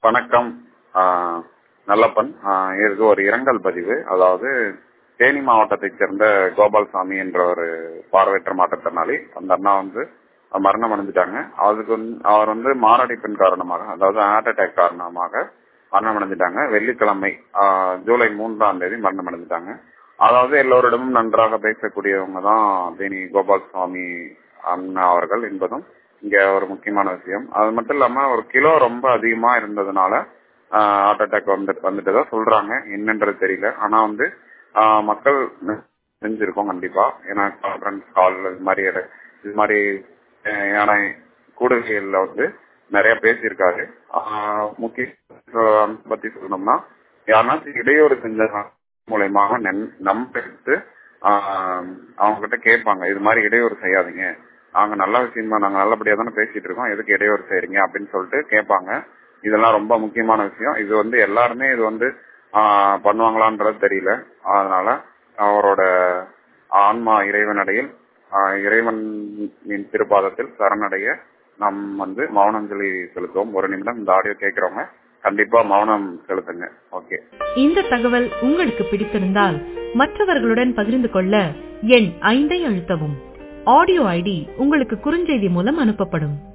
வணக்கம் ஆஹ் நல்லப்பன் ஆஹ் இது ஒரு இரங்கல் பதிவு அதாவது தேனி மாவட்டத்தைச் சேர்ந்த கோபால்சாமி என்ற ஒரு பார்வையற்ற மாற்றுத்திறனாளி அந்த அண்ணா வந்து மரணம் அடைஞ்சிட்டாங்க அதுக்கு வந்து அவர் வந்து மாரடைப்பின் காரணமாக அதாவது ஹார்ட் அட்டாக் காரணமாக மரணம் அடைஞ்சிட்டாங்க வெள்ளிக்கிழமை ஆஹ் ஜூலை மூன்றாம் தேதி மரணம் அடைஞ்சிட்டாங்க அதாவது எல்லோரிடமும் நன்றாக பேசக்கூடியவங்க தான் தேனி கோபால்சாமி அண்ணா அவர்கள் என்பதும் இங்க ஒரு முக்கியமான விஷயம் அது மட்டும் இல்லாம ஒரு கிலோ ரொம்ப அதிகமா இருந்ததுனால ஹார்ட் அட்டாக் வந்து வந்துட்டு தான் சொல்றாங்க என்னன்றது தெரியல ஆனா வந்து ஆஹ் மக்கள் தெரிஞ்சிருக்கோம் கண்டிப்பா ஏன்னா கான்ஃபரன்ஸ் கால் இது மாதிரி இட- இது மாதிரி அஹ் யானை கூடுகைகள்ல வந்து நிறைய பேசியிருக்காரு ஆஹ் முக்கிய அஹ் பத்தி சொல்லணும்னா யாருனாச்சும் இடையூறு செஞ்ச மூலயமாக நம்ப எடுத்து ஆஹ் அவங்க கிட்ட கேட்பாங்க இது மாதிரி இடையூறு செய்யாதீங்க நாங்க நல்ல விஷயமா நாங்க நல்லபடியா தானே பேசிட்டு இருக்கோம் எதுக்கு இடையூறு செய்றீங்க அப்படின்னு சொல்லிட்டு கேட்பாங்க இதெல்லாம் ரொம்ப முக்கியமான விஷயம் இது வந்து எல்லாருமே இது வந்து ஆஹ் பண்ணுவாங்களான்றது தெரியல அதனால அவரோட ஆன்மா இறைவனடையில் ஆஹ் இறைவனின் திருப்பாதத்தில் சரணடைய நாம் வந்து மௌனஞ்சலி செலுத்துவோம் ஒரு நிமிடம் இந்த ஆடியோ கேட்கறவங்க கண்டிப்பா மௌனம் செலுத்துங்க ஓகே இந்த தகவல் உங்களுக்கு பிடித்திருந்தால் மற்றவர்களுடன் பகிர்ந்து கொள்ள எண் ஐந்தை அழுத்தவும் ஆடியோ ஐடி உங்களுக்கு குறுஞ்செய்தி மூலம் அனுப்பப்படும்